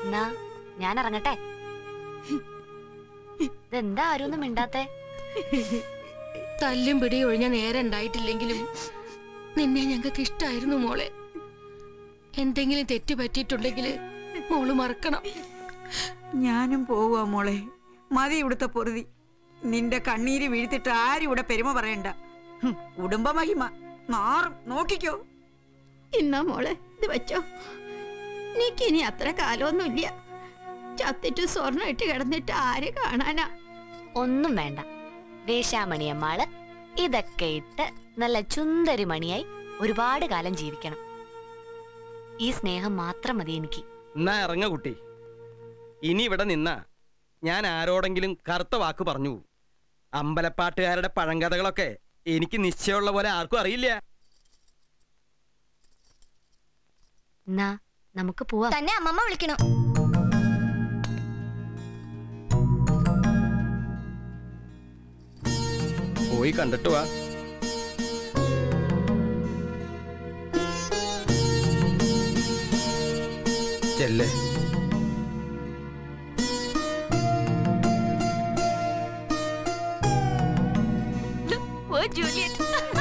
എന്നാ ഞാൻ ഇറങ്ങട്ടെ ഇതെന്താ ആരും ഒന്നും മിണ്ടാത്തെ തല്ലും പിടി ഒഴിഞ്ഞ നേരം ഉണ്ടായിട്ടില്ലെങ്കിലും നിന്നെ ഞങ്ങൾക്ക് ഇഷ്ടായിരുന്നു മോളെ എന്തെങ്കിലും തെറ്റ് പറ്റിയിട്ടുണ്ടെങ്കിൽ മോള് മറക്കണം ഞാനും പോവാ മോളെ മതി ഇവിടുത്തെ പൊറുതി നിന്റെ കണ്ണീര് വീഴ്ത്തിട്ട് ആരും ഇവിടെ പെരുമ പറയണ്ട ഹും, കുടുംബമഹിമ നാറും നോക്കിക്കോ ഇന്നാ മോളെ ഇത് വെച്ചോ നീക്കിനി അത്ര കാലമൊന്നുമില്ല ചത്തിട്ട് സ്വർണ്ണം ഇട്ട് കിടന്നിട്ട് ആര് കാണാനാ ഒന്നും വേണ്ട വേശാമണിയമ്മാള് ഇതൊക്കെ ഇട്ട് നല്ല ചുന്ദരി മണിയായി ഒരുപാട് കാലം ജീവിക്കണം ഈ സ്നേഹം മാത്രം മതി എനിക്ക് എന്നാ ഇറങ്ങ കുട്ടി ഇനി ഇവിടെ നിന്നാ ഞാൻ ആരോടെങ്കിലും കറുത്ത വാക്ക് പറഞ്ഞു പോകും. അമ്പലപ്പാട്ടുകാരുടെ പഴങ്കഥകളൊക്കെ എനിക്ക് നിശ്ചയമുള്ള പോലെ ആർക്കും അറിയില്ല എന്നാ നമുക്ക് പോവാം തന്നെ അമ്മമ്മ വിളിക്കണം പോയി കണ്ടിട്ട് വാ ചെല്ലേ ഓ ജൂലിയറ്റ്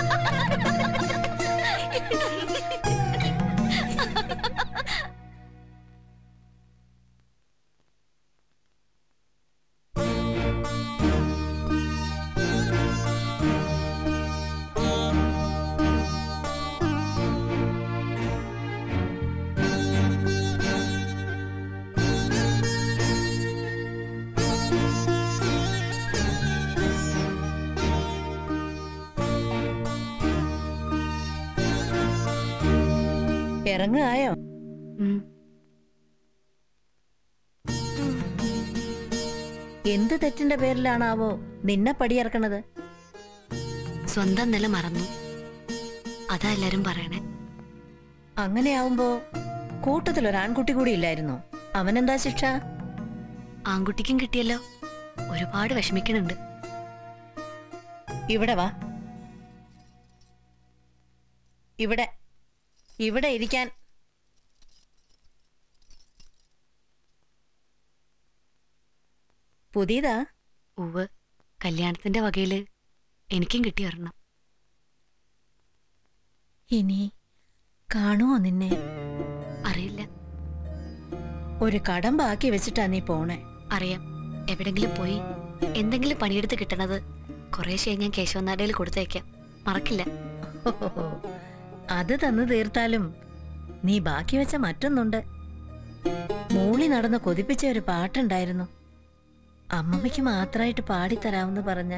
ഇറങ്ങായോ ഉം. എന്ത് തെറ്റിന്റെ പേരിലാണാവോ നിന്നെ പടിയിറക്കണത് സ്വന്തം നില മറന്നു അതാ എല്ലാരും പറയണേ അങ്ങനെയാവുമ്പോ കൂട്ടത്തിൽ ഒരു ആൺകുട്ടി കൂടി ഇല്ലായിരുന്നോ അവനെന്താ ശിക്ഷ ആൺകുട്ടിക്കും കിട്ടിയല്ലോ ഒരുപാട് വിഷമിക്കണുണ്ട് ഇവിടെ വാ ഇവിടെ ഇവിടെ ഇരിക്കാൻ പുതിയതാ ഉവ് കല്യാണത്തിന്റെ വകയില് എനിക്കും കിട്ടി ഒരെണ്ണം ഇനി കാണുമോ നിന്നെ അറിയില്ല ഒരു കടം ബാക്കി വെച്ചിട്ടാ നീ പോണേ അറിയാം എവിടെങ്കിലും പോയി എന്തെങ്കിലും പണിയെടുത്ത് കിട്ടണത് കുറേശ്ശെ ഞാൻ കേശവനാടയിൽ കൊടുത്തേക്കാം മറക്കില്ല ഹോഹോഹോ. അത് തന്നു തീർത്താലും നീ ബാക്കി വെച്ച മറ്റൊന്നുണ്ട് മൂളി നടന്ന് കൊതിപ്പിച്ച ഒരു പാട്ടുണ്ടായിരുന്നു അമ്മമ്മയ്ക്ക് മാത്രമായിട്ട് പാടിത്തരാമെന്ന് പറഞ്ഞ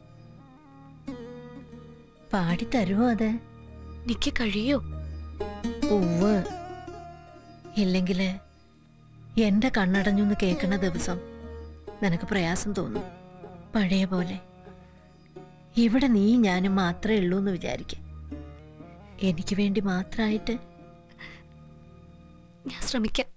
പാടിത്തരുമോ അത് എനിക്ക് കഴിയോ ഉവ് ഇല്ലെങ്കില് എന്റെ കണ്ണടഞ്ഞൊന്ന് കേൾക്കുന്ന ദിവസം നിനക്ക് പ്രയാസം തോന്നും പഴയ പോലെ ഇവിടെ നീ ഞാനും മാത്രമേ ഉള്ളൂ എന്ന് വിചാരിക്ക എനിക്ക് വേണ്ടി മാത്രമായിട്ട് ഞാൻ ശ്രമിക്കാം